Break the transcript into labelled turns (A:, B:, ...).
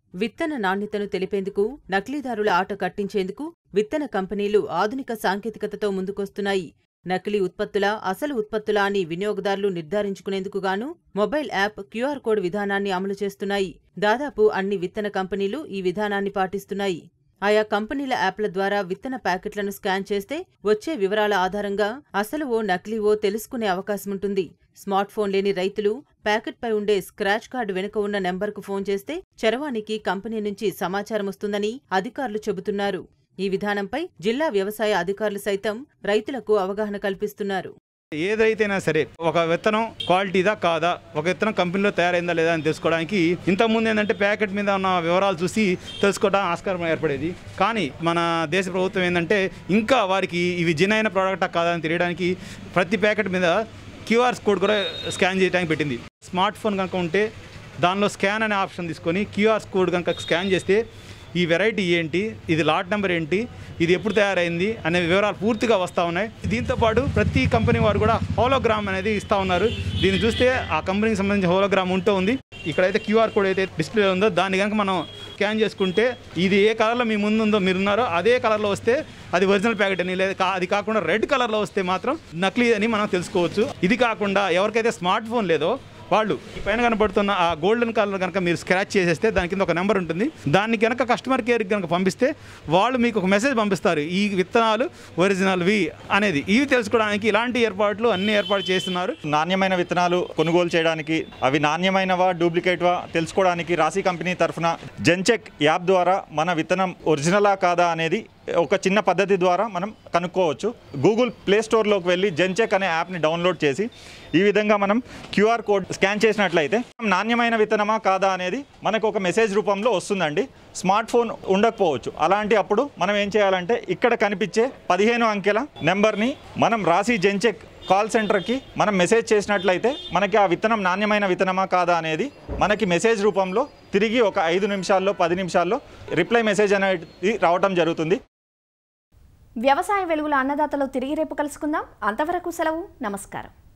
A: విత్తన నాణ్యతను తెలిపేందుకు నకిలీదారుల ఆట కట్టించేందుకు విత్తన కంపెనీలు ఆధునిక సాంకేతికతతో ముందుకొస్తున్నాయి నకిలీ ఉత్పత్తుల అసలు ఉత్పత్తుల అని వినియోగదారులు నిర్ధారించుకునేందుకు గాను మొబైల్ యాప్ క్యూఆర్ కోడ్ విధానాన్ని అమలు చేస్తున్నాయి దాదాపు అన్ని విత్తన కంపెనీలు ఈ విధానాన్ని పాటిస్తున్నాయి ఆయా కంపెనీల యాప్ల ద్వారా విత్తన ప్యాకెట్లను స్కాన్ చేస్తే వచ్చే వివరాల ఆధారంగా అసలు ఓ నకిలీవో తెలుసుకునే అవకాశముంటుంది స్మార్ట్ ఫోన్ లేని రైతులు ప్యాకెట్పై ఉండే స్క్రాచ్ కార్డు వెనుక ఉన్న నెంబర్కు ఫోన్ చేస్తే చరవాణికి కంపెనీ నుంచి సమాచారం వస్తుందని అధికారులు చెబుతున్నారు ఈ విధానంపై జిల్లా వ్యవసాయ అధికారులు సైతం రైతులకు అవగాహన కల్పిస్తున్నారు
B: ఏదైతేనా సరే ఒక విత్తనం క్వాలిటీదా కాదా ఒక విత్తనం కంపెనీలో తయారైందా లేదా అని తెలుసుకోవడానికి ఇంతకుముందు ఏంటంటే ప్యాకెట్ మీద ఉన్న వివరాలు చూసి తెలుసుకోవడం ఆస్కారం ఏర్పడేది కానీ మన దేశ ప్రభుత్వం ఏంటంటే ఇంకా వారికి ఇవి జినైన ప్రోడక్టా కాదా అని తెలియడానికి ప్రతి ప్యాకెట్ మీద క్యూఆర్ కోడ్ కూడా స్కాన్ చేయడానికి పెట్టింది స్మార్ట్ ఫోన్ కనుక ఉంటే దానిలో స్కాన్ అనే ఆప్షన్ తీసుకొని క్యూఆర్ కోడ్ కనుక స్కాన్ చేస్తే ఈ వెరైటీ ఏంటి ఇది లాట్ నెంబర్ ఏంటి ఇది ఎప్పుడు తయారైంది అనే వివరాలు పూర్తిగా వస్తూ ఉన్నాయి దీంతో పాటు ప్రతి కంపెనీ వారు కూడా హోలోగ్రామ్ అనేది ఇస్తూ ఉన్నారు దీన్ని చూస్తే ఆ కంపెనీకి సంబంధించిన హోలోగ్రామ్ ఉంటూ ఉంది ఇక్కడైతే క్యూఆర్ కోడ్ అయితే డిస్ప్లే ఉందో దాన్ని కనుక మనం స్కాన్ చేసుకుంటే ఇది ఏ కలర్లో మీ ముందు ఉందో మీరు ఉన్నారో అదే కలర్లో వస్తే అది ఒరిజినల్ ప్యాకెట్ అని లేదా కా- అది కాకుండా రెడ్ కలర్లో వస్తే మాత్రం నకిలీ అని మనం తెలుసుకోవచ్చు ఇది కాకుండా ఎవరికైతే స్మార్ట్ ఫోన్ లేదో వాళ్ళు ఈ పైన కనబడుతున్న ఆ గోల్డెన్ కలర్ కనుక మీరు స్క్రాచ్ చేసేస్తే దాని కింద ఒక నెంబర్ ఉంటుంది దాన్ని కనుక కస్టమర్ కేర్కి కనుక పంపిస్తే వాళ్ళు మీకు ఒక మెసేజ్ పంపిస్తారు ఈ విత్తనాలు ఒరిజినల్వి అనేది ఇవి తెలుసుకోవడానికి ఇలాంటి ఏర్పాట్లు అన్ని ఏర్పాటు చేస్తున్నారు
C: నాణ్యమైన విత్తనాలు కొనుగోలు చేయడానికి అవి నాణ్యమైనవా డూప్లికేట్వా తెలుసుకోవడానికి రాశి కంపెనీ తరఫున జెన్చెక్ యాప్ ద్వారా మన విత్తనం ఒరిజినలా కాదా అనేది ఒక చిన్న పద్ధతి ద్వారా మనం కనుక్కోవచ్చు గూగుల్ ప్లే స్టోర్లోకి వెళ్ళి జెన్చెక్ అనే యాప్ని డౌన్లోడ్ చేసి ఈ విధంగా మనం క్యూఆర్ కోడ్ స్కాన్ చేసినట్లయితే నాణ్యమైన విత్తనమా కాదా అనేది మనకు ఒక మెసేజ్ రూపంలో వస్తుందండి స్మార్ట్ ఫోన్ ఉండకపోవచ్చు అలాంటి అప్పుడు మనం ఏం చేయాలంటే ఇక్కడ కనిపించే పదిహేను అంకెల నెంబర్ని మనం రాసి జెన్చెక్ కాల్ సెంటర్కి మనం మెసేజ్ చేసినట్లయితే మనకి ఆ విత్తనం నాణ్యమైన విత్తనమా కాదా అనేది మనకి మెసేజ్ రూపంలో తిరిగి ఒక ఐదు నిమిషాల్లో పది నిమిషాల్లో రిప్లై మెసేజ్ అనేది రావటం జరుగుతుంది
D: వ్యవసాయ వెలుగుల అన్నదాతలో తిరిగి రేపు కలుసుకుందాం అంతవరకు సెలవు నమస్కారం